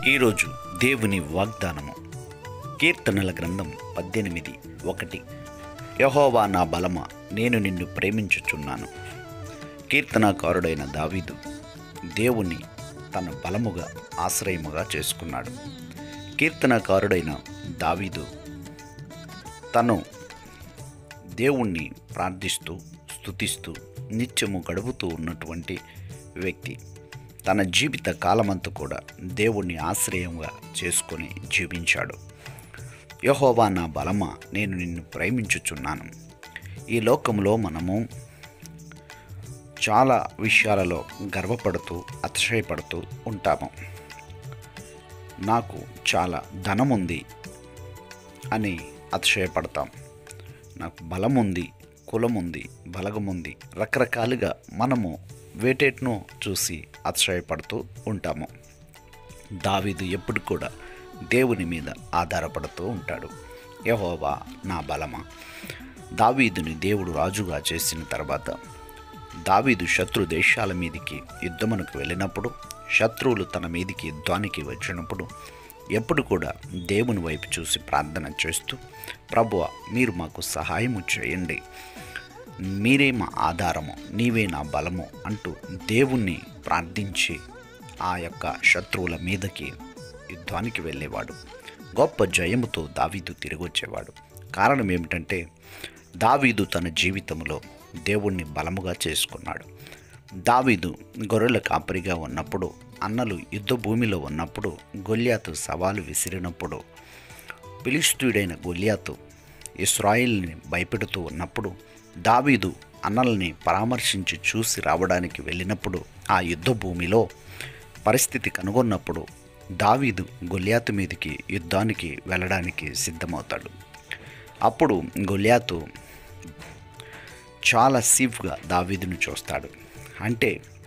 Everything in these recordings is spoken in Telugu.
ఈరోజు దేవుని వాగ్దానము కీర్తనల గ్రంథం పద్దెనిమిది ఒకటి యహోవా నా బలమ నేను నిన్ను ప్రేమించుచున్నాను కీర్తనాకారుడైన దావీదు దేవుని తన బలముగా ఆశ్రయముగా చేసుకున్నాడు కీర్తనకారుడైన దావీదు తను దేవుణ్ణి ప్రార్థిస్తూ స్తుతిస్తూ నిత్యము గడుపుతూ ఉన్నటువంటి వ్యక్తి తన జీవిత కాలమంతా కూడా దేవుణ్ణి ఆశ్రయంగా చేసుకొని జీవించాడు యహోవా నా బలమా నేను నిన్ను ప్రేమించుచున్నాను ఈ లోకంలో మనము చాలా విషయాలలో గర్వపడుతూ అతిశయపడుతూ ఉంటాము నాకు చాలా ధనం ఉంది అని అతిశయపడతాం నాకు బలం ఉంది కులం ఉంది బలగం ఉంది రకరకాలుగా మనము వేటేట్ను చూసి అతిశయపడుతూ ఉంటాము దావీదు ఎప్పుడు కూడా దేవుని మీద ఆధారపడుతూ ఉంటాడు యహోవా నా బలమా దావీదుని దేవుడు రాజుగా చేసిన తర్వాత దావీదు శత్రు దేశాల మీదికి యుద్ధమునకు వెళ్ళినప్పుడు శత్రువులు తన మీదికి యుద్ధానికి వచ్చినప్పుడు ఎప్పుడు కూడా దేవుని వైపు చూసి ప్రార్థన చేస్తూ ప్రభువ మీరు మాకు సహాయము చేయండి మీరే మా ఆధారము నీవే నా బలము అంటూ దేవుణ్ణి ప్రార్థించి ఆ యొక్క శత్రువుల మీదకి యుద్ధానికి వెళ్ళేవాడు గొప్ప జయముతో దావీదు తిరిగి వచ్చేవాడు కారణం ఏమిటంటే దావీదు తన జీవితంలో దేవుణ్ణి బలముగా చేసుకున్నాడు దావీదు గొర్రెల కాపరిగా ఉన్నప్పుడు అన్నలు యుద్ధ భూమిలో ఉన్నప్పుడు గొల్యాతు సవాలు విసిరినప్పుడు ఫిలిస్తీయుడైన గొల్యాతు ఇస్రాయిల్ని భయపెడుతూ ఉన్నప్పుడు దావీదు అన్నల్ని పరామర్శించి చూసి రావడానికి వెళ్ళినప్పుడు ఆ యుద్ధ భూమిలో పరిస్థితి కనుగొన్నప్పుడు దావీదు గొల్యాతు మీదకి యుద్ధానికి వెళ్ళడానికి సిద్ధమవుతాడు అప్పుడు గొల్యాతు చాలా సీఫ్గా దావీదును చూస్తాడు అంటే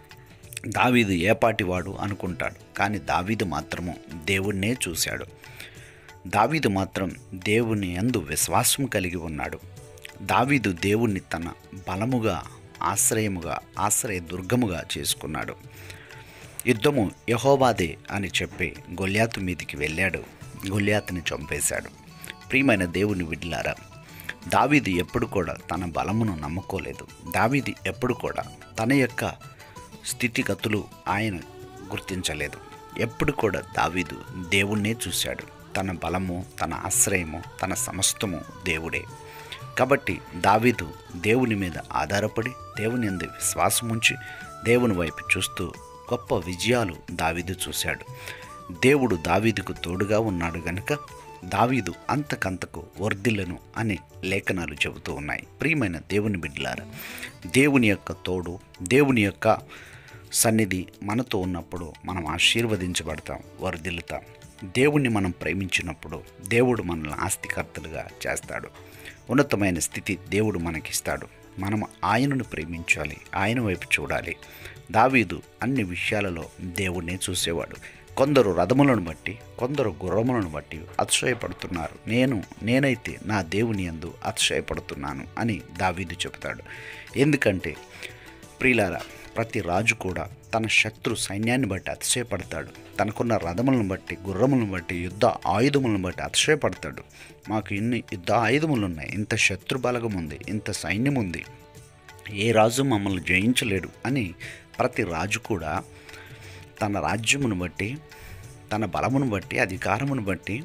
దావీదు ఏపాటివాడు అనుకుంటాడు కానీ దావీదు మాత్రము దేవుణ్ణే చూశాడు దావీదు మాత్రం దేవుని యందు విశ్వాసం కలిగి ఉన్నాడు దావీదు దేవుణ్ణి తన బలముగా ఆశ్రయముగా ఆశ్రయ దుర్గముగా చేసుకున్నాడు యుద్ధము యహోవాదే అని చెప్పి గొల్యాతు మీదికి వెళ్ళాడు గొల్యాతుని చంపేశాడు ప్రియమైన దేవుని విడ్లారా దావీదు ఎప్పుడు కూడా తన బలమును నమ్ముకోలేదు దావీది ఎప్పుడు కూడా తన యొక్క స్థితిగతులు ఆయన గుర్తించలేదు ఎప్పుడు కూడా దావీదు దేవుణ్ణే చూశాడు తన బలము తన ఆశ్రయము తన సమస్తము దేవుడే కాబట్టి దావీదు దేవుని మీద ఆధారపడి దేవుని అందు విశ్వాసం ఉంచి దేవుని వైపు చూస్తూ గొప్ప విజయాలు దావీదు చూశాడు దేవుడు దావీదుకు తోడుగా ఉన్నాడు గనుక దావీదు అంతకంతకు వర్ధిల్లను అనే లేఖనాలు చెబుతూ ఉన్నాయి ప్రియమైన దేవుని బిడ్డలారా దేవుని యొక్క తోడు దేవుని యొక్క సన్నిధి మనతో ఉన్నప్పుడు మనం ఆశీర్వదించబడతాం వర్ధిల్లుతాం దేవుణ్ణి మనం ప్రేమించినప్పుడు దేవుడు మనల్ని ఆస్తికర్తలుగా చేస్తాడు ఉన్నతమైన స్థితి దేవుడు మనకిస్తాడు మనం ఆయనను ప్రేమించాలి ఆయన వైపు చూడాలి దావీదు అన్ని విషయాలలో దేవుణ్ణి చూసేవాడు కొందరు రథములను బట్టి కొందరు గుర్రములను బట్టి అతిశయపడుతున్నారు నేను నేనైతే నా దేవుని యందు అతిశయపడుతున్నాను అని దావీదు చెబుతాడు ఎందుకంటే ప్రియులారా ప్రతి రాజు కూడా తన శత్రు సైన్యాన్ని బట్టి అతిశయపడతాడు తనకున్న రథములను బట్టి గుర్రములను బట్టి యుద్ధ ఆయుధములను బట్టి అతిశయపడతాడు మాకు ఇన్ని యుద్ధ ఆయుధములు ఉన్నాయి ఇంత శత్రు బలగం ఉంది ఇంత సైన్యం ఉంది ఏ రాజు మమ్మల్ని జయించలేడు అని ప్రతి రాజు కూడా తన రాజ్యమును బట్టి తన బలమును బట్టి అధికారమును బట్టి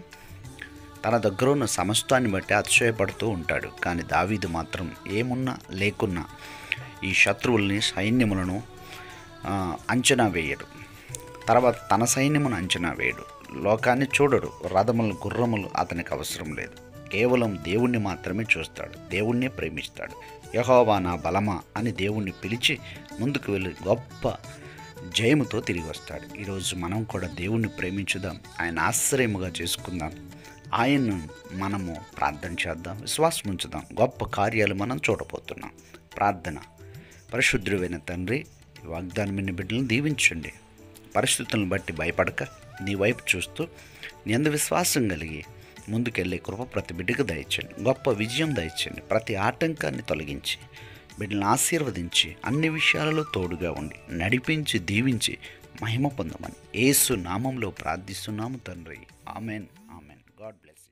తన దగ్గర ఉన్న సమస్తాన్ని బట్టి అతిశయపడుతూ ఉంటాడు కానీ దావీదు మాత్రం ఏమున్నా లేకున్నా ఈ శత్రువుల్ని సైన్యములను ఆ, అంచనా వేయడు తర్వాత తన సైన్యమును అంచనా వేయడు లోకాన్ని చూడడు రథములు గుర్రములు అతనికి అవసరం లేదు కేవలం దేవుణ్ణి మాత్రమే చూస్తాడు దేవుణ్ణే ప్రేమిస్తాడు యహోవా నా బలమా అని దేవుణ్ణి పిలిచి ముందుకు వెళ్ళి గొప్ప జయముతో తిరిగి వస్తాడు ఈరోజు మనం కూడా దేవుణ్ణి ప్రేమించుదాం ఆయన ఆశ్రయముగా చేసుకుందాం ఆయన్ను మనము ప్రార్థన చేద్దాం విశ్వాసం ఉంచుదాం గొప్ప కార్యాలు మనం చూడబోతున్నాం ప్రార్థన పరిశుద్ధుడైన తండ్రి ఈ వాగ్దానం మీ బిడ్డలను దీవించండి పరిస్థితులను బట్టి భయపడక నీ వైపు చూస్తూ నీ అందు విశ్వాసం కలిగి ముందుకెళ్ళే కృప ప్రతి బిడ్డకు దయచండి గొప్ప విజయం దయచండి ప్రతి ఆటంకాన్ని తొలగించి బిడ్డలను ఆశీర్వదించి అన్ని విషయాలలో తోడుగా ఉండి నడిపించి దీవించి మహిమ పొందమని ఏసు నామంలో ప్రార్థిస్తున్నాము తండ్రి ఆమెన్ ఆమెన్ గాడ్ బ్లెస్